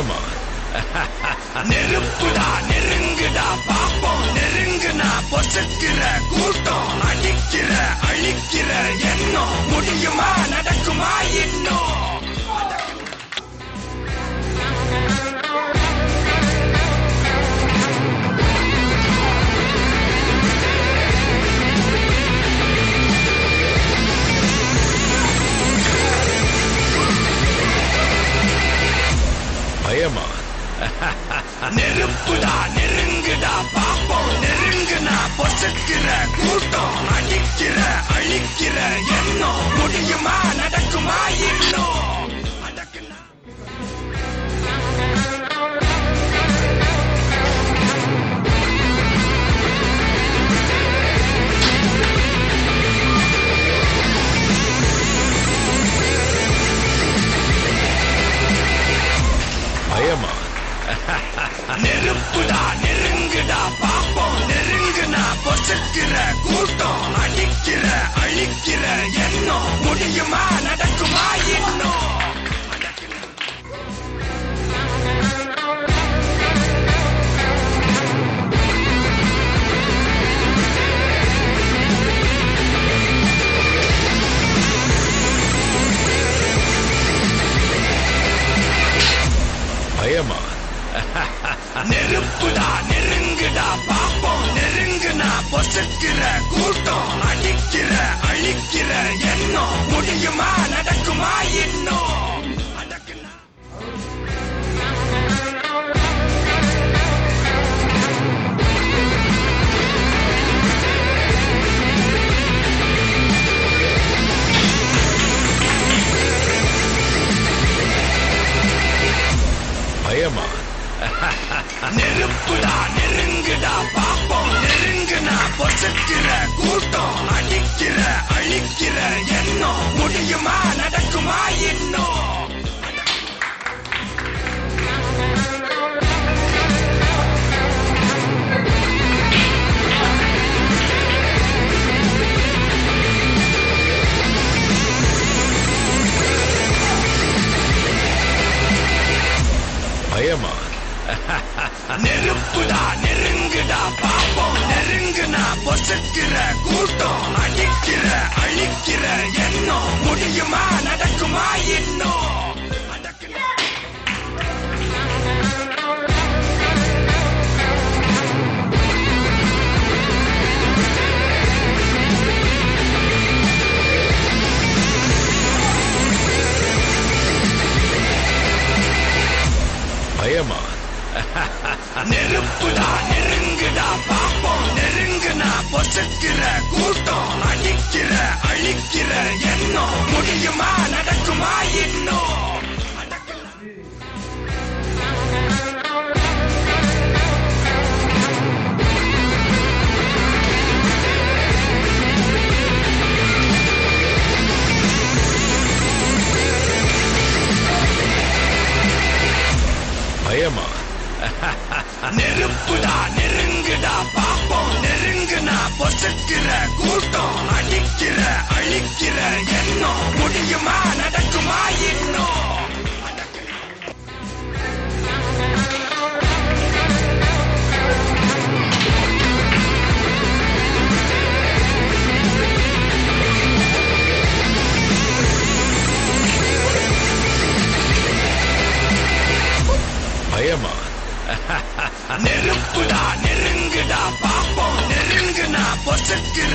பயமா நெருப்புடா நெருங்குடா பாப்போம் நெருங்குனா பொசுக்கிற கூட்டம் அடிக்கிற அழிக்கிற எண்ணம் முடியுமா நடக்குமா இன்னும் பயமா நெருப்புடா நெருங்குடா பாப்போம் நெருங்குனா பொசுக்கிற கூட்டம் அடிக்கிற அழிக்கிற எண்ணம் முடியுமா நடக்குமா இன்னும் அடக்குனா பயமா நெருப்புடா நெருங்குடா பாப்போம் நெருங்குனா பொசுக்கிற கூட்டம் அடிக்கிற அழிக்கிற எண்ணம் முடியுமா நடக்குமா இன்னும் பயமா நெருப்புடா நெருங்குடா பாப்போம் நெருங்குனா பொசுக்கிற கூட்டம் அடிக்கிற அழிக்கிற எண்ணம் முடியுமா நடக்குமா இன்னும் அடக்குனா பயமா நெருப்புடா நெருங்குடா பாப்போம் நெருங்குனா பொசுக்கிற கூட்டம் அடிக்கிற அழிக்கிற எண்ணம் முடியுமா நடக்குமா இன்னும் பயமா நெருப்புடா நெருங்குடா பாப்போம் நெருங்குனா பொசுக்கிற கூட்டம் அடிக்கிற அழிக்கிற எண்ணம் முடியுமா நடக்குமா இன்னும் அடக்குனா பயமா நெருப்புடா நெருங்குடா பாப்போம் நெருங்குனா பொசுக்கிற கூட்டம் அடிக்கிற அழிக்கிற எண்ணம் முடியுமா நடக்குமா இன்னும் அடக்குனா பயமா நெருப்புடா நெருங்குடா பாப்போம் நெருங்குனா பொசுக்கிற கூட்டம் அடிக்கிற அழிக்கிற எண்ணம் முடியுமா நடக்குமா இன்னும் பயமா நெருப்புடா நெருங்குடா பாப்போம் நெருங்குனா பொசுக்கிற